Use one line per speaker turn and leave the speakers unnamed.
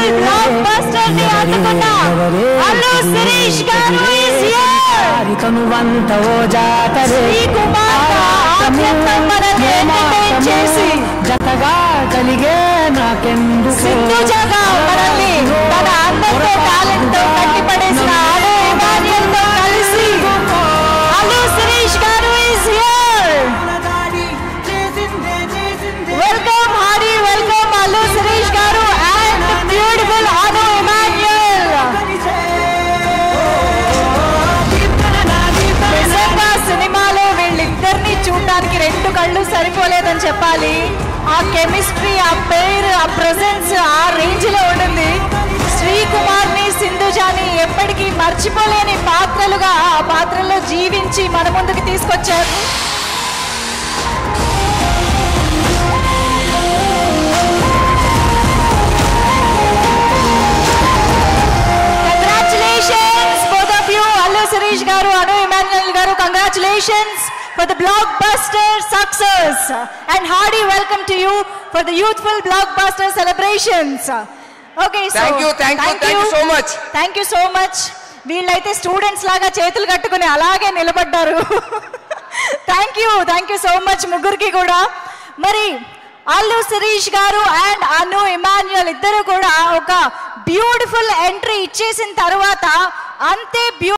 Block buster ని అందుకున్న Allu Shirish garu is here.
తనువంత ఓ జాతరే
శ్రీ కుమార్ ఆద్యంతం మనల్ని entertain చేసి
జతగా కలిగే నాకెందుకు
సింధుజాగా మనల్ని తన అందంతో టాలెంట్ తో కట్టిపడేసిన అను ఇమాన్యుయల్ తో కలిసి Allu Shirish garu is here. Welcome Harry welcome Allu Shirish garu and beautiful అను ఇమాన్యుయల్ నిజంగా సినిమాలో వీళ్ళిద్దరిని చూడడానికి రెండు కళ్ళు సరిపోలేదని చెప్పాలి ఆ కెమిస్ట్రీ ఆ పేరు ఆ ప్రెసెన్స్ ఆ రేంజ్ లో ఉంటుంది శ్రీకుమార్ ని సింధుజాని ఎప్పటికీ మర్చిపోలేని పాత్రలుగా ఆ పాత్రలో జీవించి మన ముందుకు తీసుకొచ్చారు congratulations both of you Allu Shirish garu Anu Emmanuel garu congratulations for the blockbuster success and hearty welcome to you for the youthful blockbuster celebrations okay
Thank you, thank you, thank you so much.
Thank you so much వీళ్ళైతే students లాగా చేతులు కట్టుకుని అలాగే నిలబడ్డారు thank you thank you so much ముగ్గురికి కూడా మరి Allu Shirish garu and అను ఇమాన్యుయల్ ఇద్దరు కూడా ఒక బ్యూటిఫుల్ ఎంట్రీ ఇచ్చేసిన తర్వాత అంతే బ్యూ